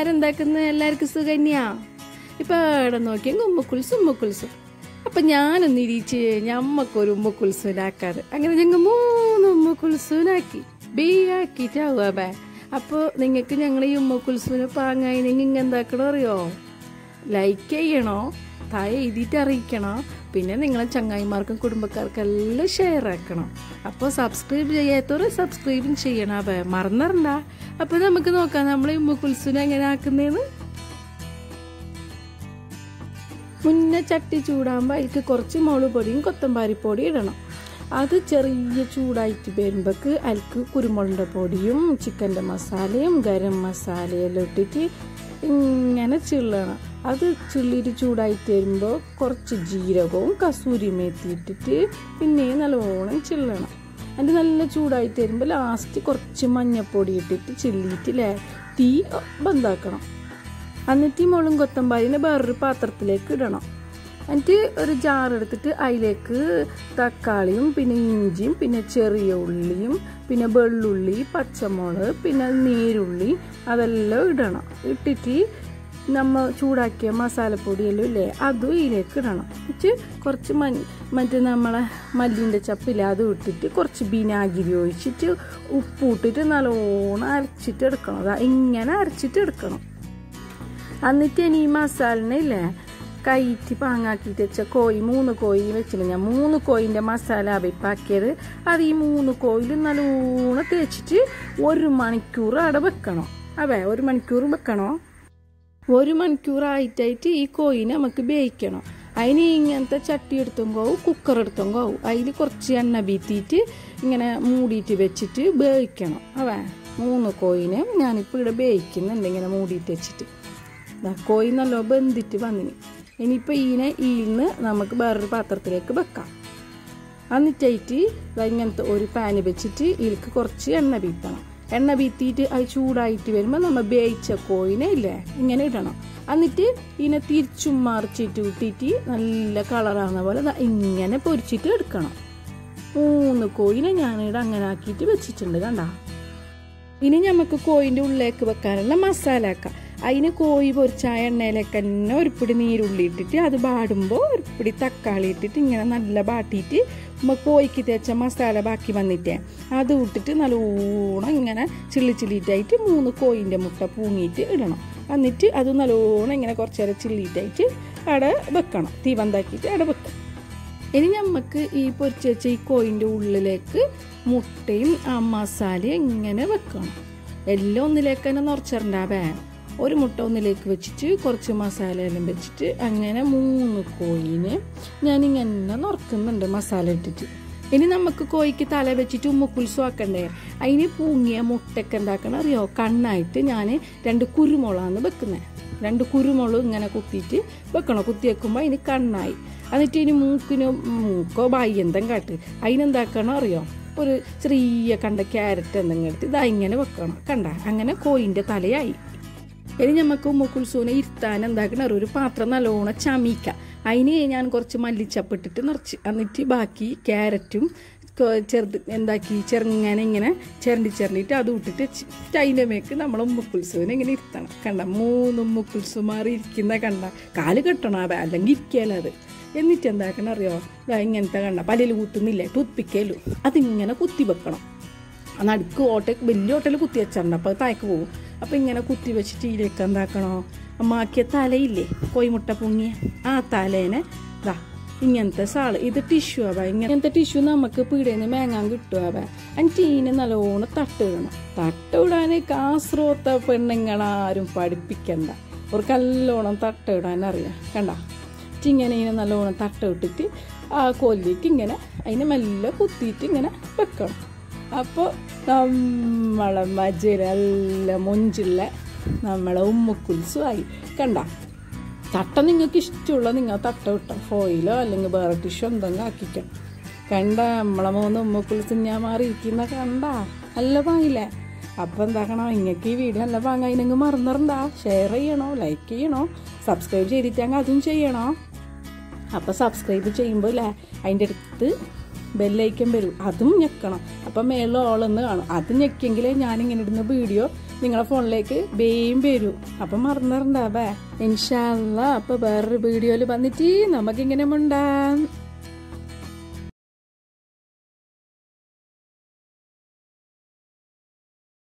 ആരെന്താക്കുന്നത് എല്ലാവർക്കും സുഖന്യാ ഇപ്പൊ ഇവിടെ നോക്കിയെങ്കിൽ ഉമ്മക്കുൽസും ഉമ്മക്കുൽസും അപ്പൊ ഞാനൊന്ന് ഇരിച്ച് ഞമ്മക്കൊരു ഉമ്മക്കുൽസുനാക്കാറ് അങ്ങനെ ഞങ്ങൾ മൂന്ന് ഉമ്മക്കുൽസുനാക്കി ബി ആക്കിട്ടാവുക ബേ അപ്പോൾ നിങ്ങൾക്ക് ഞങ്ങൾ ഈ ഉമ്മക്കുൽസുവിനെ പാങ്ങായി നിങ്ങൾ എന്താക്കണോ അറിയോ ലൈക്ക് ചെയ്യണോ താഴെ എഴുതിയിട്ട് അറിയിക്കണം പിന്നെ നിങ്ങളെ ചങ്ങായിമാർക്കും കുടുംബക്കാർക്കും എല്ലാം ഷെയർ ആക്കണം അപ്പോൾ സബ്സ്ക്രൈബ് ചെയ്യാത്തവർ സബ്സ്ക്രൈബും ചെയ്യണം അപ്പൊ മറന്നറണ്ട അപ്പോൾ നമുക്ക് നോക്കാം നമ്മൾ ഈ ഉമ്മക്കുൽസുനെ എങ്ങനെ ആക്കുന്നതെന്ന് മുന്നേ ചട്ടി ചൂടാകുമ്പോൾ അതിലേക്ക് കുറച്ച് മുളക് പൊടിയും കൊത്തമ്പാരിപ്പൊടിയും ഇടണം അത് ചെറിയ ചൂടായിട്ട് വരുമ്പോൾക്ക് അതിലേക്ക് കുരുമുളകിൻ്റെ പൊടിയും ചിക്കൻ്റെ മസാലയും ഗരം മസാലയെല്ലാം ഇട്ടിട്ട് ഇങ്ങനെ ചിള്ളണം അത് ചിള്ളിയിട്ട് ചൂടായിട്ട് വരുമ്പോൾ കുറച്ച് ജീരകവും കസൂരി മേത്തി ഇട്ടിട്ട് പിന്നെ നല്ലോണം ചിള്ളണം അതിൻ്റെ നല്ല ചൂടായിട്ട് വരുമ്പോൾ ലാസ്റ്റ് കുറച്ച് മഞ്ഞപ്പൊടി ഇട്ടിട്ട് ചില്ലിയിട്ട് തീ ബന്ധാക്കണം എന്നിട്ട് ഈ മുളും കൊത്തമ്പാരിനെ വേറൊരു പാത്രത്തിലേക്ക് ഇടണം എന്നിട്ട് ഒരു ജാർ എടുത്തിട്ട് അതിലേക്ക് തക്കാളിയും പിന്നെ ഇഞ്ചിയും പിന്നെ ചെറിയ ഉള്ളിയും പിന്നെ വെള്ളുള്ളി പച്ചമുളക് പിന്നെ നീരുള്ളി അതെല്ലാം ഇടണം ഇട്ടിട്ട് നമ്മൾ ചൂടാക്കിയ മസാലപ്പൊടിയെല്ലാം ഇല്ലേ അതും ഇതിലേക്ക് ഇടണം എന്നിട്ട് കുറച്ച് മ മറ്റേ നമ്മളെ മല്ലിൻ്റെ ചപ്പില്ല അതും ഇട്ടിട്ട് കുറച്ച് ബിനാഗിരി ഒഴിച്ചിട്ട് ഉപ്പ് ഇട്ടിട്ട് നല്ലോണം അരച്ചിട്ട് എടുക്കണം അതാ ഇങ്ങനെ അരച്ചിട്ട് എടുക്കണം എന്നിട്ട് ഇനി ഈ മസാലിനെ ഇല്ലേ കയറ്റി പാങ്ങാക്കിയിട്ട് വെച്ച കോഴി മൂന്ന് കോഴി വെച്ചിട്ട് ഞാൻ മൂന്ന് കോഴിൻ്റെ മസാല അവിപ്പാക്കിയത് അത് ഈ മൂന്ന് കോയിൽ നല്ലോണം തേച്ചിട്ട് ഒരു മണിക്കൂർ അവിടെ വെക്കണം അതെ ഒരു മണിക്കൂർ വെക്കണോ ഒരു മണിക്കൂർ ആയിട്ടായിട്ട് ഈ കോയിനെ നമുക്ക് വേവിക്കണം അതിന് ഇങ്ങനത്തെ ചട്ടി എടുത്തുമ്പോവും കുക്കർ എടുത്തുമ്പോവും അതിൽ കുറച്ച് എണ്ണ ബീത്തിയിട്ട് ഇങ്ങനെ മൂടിയിട്ട് വെച്ചിട്ട് വേവിക്കണം അവേ മൂന്ന് കോയിനെ ഞാനിപ്പോൾ ഇവിടെ വേവിക്കുന്നുണ്ട് ഇങ്ങനെ മൂടിയിട്ട് വെച്ചിട്ട് കോഴി നല്ല ബന്ധിട്ട് വന്നിന് ഇനിയിപ്പോൾ ഈനെ ഈന്ന് നമുക്ക് വേറൊരു പാത്രത്തിലേക്ക് വെക്കാം എന്നിട്ടായിട്ട് ഇങ്ങനത്തെ ഒരു പാന് വെച്ചിട്ട് ഇതിലേക്ക് കുറച്ച് എണ്ണ ബീത്തണം എണ്ണ ബീത്തിയിട്ട് അത് ചൂടായിട്ട് വരുമ്പോൾ നമ്മൾ വേവിച്ച കോയിനെ ഇല്ലേ ഇങ്ങനെ ഇടണം എന്നിട്ട് ഇതിനെ തിരിച്ചും മറിച്ചിട്ട് ഇട്ടിട്ട് നല്ല കളറാകുന്ന പോലെ ഇങ്ങനെ പൊരിച്ചിട്ട് എടുക്കണം മൂന്ന് കോയിനെ ഞാനിവിടെ അങ്ങനെ ആക്കിയിട്ട് വെച്ചിട്ടുണ്ട് കണ്ട ഇനി നമുക്ക് കോയിൻ്റെ ഉള്ളിലേക്ക് വെക്കാനുള്ള മസാല ആക്കാം അതിന് കോഴി പൊരിച്ച ആ എണ്ണയിലേക്ക് തന്നെ ഒരു പിടി നീരുള്ളി ഇട്ടിട്ട് അത് ബാടുമ്പോൾ ഒരു പിടി തക്കാളി ഇട്ടിട്ട് ഇങ്ങനെ നല്ല ബാട്ടിയിട്ട് കോഴിക്ക് തേച്ച മസാല ബാക്കി വന്നിട്ടേ അത് ഇട്ടിട്ട് നല്ലോണം ഇങ്ങനെ ചിള്ളി ചില്ലിട്ടായിട്ട് മൂന്ന് കോഴിൻ്റെ മുട്ട പൂങ്ങിയിട്ട് ഇടണം എന്നിട്ട് അത് നല്ലോണം ഇങ്ങനെ കുറച്ച് നേരം ചില്ലിട്ടായിട്ട് അവിടെ വെക്കണം തീ ബന്ധാക്കിയിട്ട് അവിടെ വെക്കണം ഇനി നമുക്ക് ഈ പൊരിച്ച് വെച്ച ഈ കോയിൻ്റെ ഉള്ളിലേക്ക് മുട്ടയും ആ മസാലയും ഇങ്ങനെ വെക്കണം എല്ലാം ഒന്നിലേക്ക് തന്നെ നിറച്ചിടണ്ടാവേ ഒരു മുട്ട ഒന്നിലേക്ക് വെച്ചിട്ട് കുറച്ച് മസാല എല്ലാം വെച്ചിട്ട് അങ്ങനെ മൂന്ന് കോയിനെ ഞാനിങ്ങനെ നിറക്കുന്നുണ്ട് മസാല ഇട്ടിട്ട് ഇനി നമുക്ക് കോഴിക്ക് തല വെച്ചിട്ട് ഉമ്മക്കുൽസം ആക്കണ്ടേ അതിന് പൂങ്ങിയ മുട്ടയ്ക്ക് എന്താക്കണം അറിയോ കണ്ണായിട്ട് ഞാൻ രണ്ട് കുരുമുളകാണ് വെക്കുന്നത് രണ്ട് കുരുമുളക് ഇങ്ങനെ കുത്തിയിട്ട് വെക്കണം കുത്തി വെക്കുമ്പോൾ അതിന് കണ്ണായി എന്നിട്ട് ഇനി മൂക്കിന് മൂക്കോ ബായി എന്തെങ്കിലും കാട്ട് അതിനെന്താക്കണം അറിയോ ഒരു ചെറിയ കണ്ട ക്യാരറ്റ് എന്തെങ്കിലും എടുത്ത് ഇതാ ഇങ്ങനെ വെക്കണം കണ്ട അങ്ങനെ കോയിൻ്റെ തലയായി ഇനി നമുക്ക് ഉമ്മക്കുൽസൂനെ ഇരുത്താൻ എന്താക്കണം ഒരു പാത്രം നല്ലോണം ചമിക്ക അതിന് ഞാൻ കുറച്ച് മല്ലിച്ചപ്പിട്ടിട്ട് നിറച്ച് എന്നിട്ട് ബാക്കി ക്യാരറ്റും ചെറുത് എന്താക്കി ചെറുങ്ങനെ ഇങ്ങനെ ചിരണ്ടി ചിരണ്ടിയിട്ട് അത് ഇട്ടിട്ട് വെച്ച് അതിൻ്റെ മേക്ക് നമ്മൾ ഉമ്മക്കുൽസുവിനെ ഇങ്ങനെ ഇരുത്തണം കണ്ട മൂന്ന് ഉമ്മക്കുൽസുമാർ ഇരിക്കുന്ന കണ്ട കാല് കെട്ടണം ആ അല്ലെങ്കിൽ ഇരിക്കാലോ അത് എന്നിട്ട് എന്താക്കണം അറിയോ ഇങ്ങനത്തെ കണ്ട പലയിൽ കുത്തുന്നില്ലേ ടൂത്ത് പിക്കേലു അതിങ്ങനെ കുത്തി വെക്കണം നടുക്ക് ഓട്ട വലിയ ഓട്ടയിൽ കുത്തി വെച്ചിട്ടുണ്ട് അപ്പോൾ തായ്ക്ക് പോകും അപ്പോൾ ഇങ്ങനെ കുത്തി വെച്ചിട്ട് ഇതിലേക്ക് എന്താക്കണോ അമ്മാക്കിയ തലയില്ലേ കോയിമുട്ട പൊങ്ങിയ ആ തലേനെ ഇതാ ഇങ്ങനത്തെ സാള് ഇത് ടിഷ്യൂ ആവാ ഇങ്ങനത്തെ ടിഷ്യൂ നമുക്ക് പീടേന്ന് മേങ്ങാൻ കിട്ടുവാ എന്നിട്ട് ഇതിനെ നല്ലോണം തട്ടിടണം തട്ടിടാൻ കാസർഗോത്ത പെണ്ണുങ്ങളാരും പഠിപ്പിക്കണ്ട ഒരു കല്ലോണം തട്ടിടാൻ അറിയാം കണ്ട ഇങ്ങനെ ഇങ്ങനെ നല്ലോണം തട്ടിട്ടിട്ട് ആ കൊല്ലിട്ട് ഇങ്ങനെ അതിനെ മെല്ലെ കുത്തിയിട്ട് ഇങ്ങനെ വെക്കണം അപ്പോൾ നമ്മളെ മജുരല്ല മൊഞ്ചുള്ള നമ്മളെ ഉമ്മക്കുൽസുമായി കണ്ട തട്ട നിങ്ങൾക്ക് ഇഷ്ടമുള്ള നിങ്ങൾ തട്ട വിട്ടോ ഫോയിലോ അല്ലെങ്കിൽ വേറെ ടിഷ്യൂ എന്തെങ്കിലും ആക്കിക്കണം കണ്ട നമ്മളെ മൂന്ന് ഉമ്മക്കുൽസ് ഞാൻ മാറിയിരിക്കുന്ന കണ്ട നല്ല പാങ്ങില്ലേ അപ്പം എന്താക്കണോ നിങ്ങൾക്ക് ഈ വീഡിയോ നല്ല പാങ്ങായി നിങ്ങൾ മറന്നിറണ്ട ഷെയർ ചെയ്യണോ ലൈക്ക് ചെയ്യണോ സബ്സ്ക്രൈബ് ചെയ്തിട്ടെങ്കിൽ അതും ചെയ്യണോ അപ്പോൾ സബ്സ്ക്രൈബ് ചെയ്യുമ്പോൾ അല്ലേ അതിൻ്റെ അടുത്ത് ബെല്ലൈക്കൻ വരും അതും ഞെക്കണം അപ്പം മേളിൽ ഓളെന്ന് കാണും അത് ഞെക്കിയെങ്കിലേ ഞാനിങ്ങനെ ഇടുന്ന വീഡിയോ നിങ്ങളെ ഫോണിലേക്ക് ബേയും വരും അപ്പം മറന്നിട്ടുണ്ടാവേ ഇൻഷാല്ല അപ്പൊ വേറൊരു വീഡിയോയിൽ വന്നിട്ട് നമുക്കിങ്ങനെ മുണ്ടാം